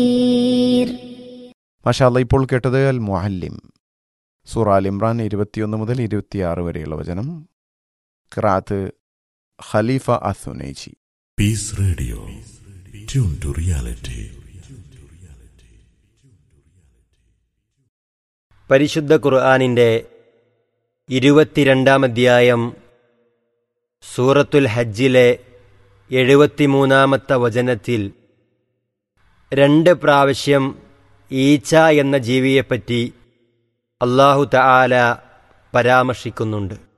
മാഷാല്ല ഇപ്പോൾ കേട്ടത് അൽ മുഹല്ലിം സൂറ അൽ ഇമ്രാൻ ഇരുപത്തിയൊന്ന് മുതൽ ഇരുപത്തിയാറ് വരെയുള്ള വചനം ഖിറാത്ത് ഖലീഫ അസുനൈജി Peace Radio. Tune to reality. പരിശുദ്ധ ഖുർആാനിൻ്റെ ഇരുപത്തിരണ്ടാം അധ്യായം സൂറത്തുൽ ഹജ്ജിലെ എഴുപത്തിമൂന്നാമത്തെ വചനത്തിൽ രണ്ട് പ്രാവശ്യം ഈച്ച എന്ന ജീവിയെപ്പറ്റി അള്ളാഹു തആല പരാമർശിക്കുന്നുണ്ട്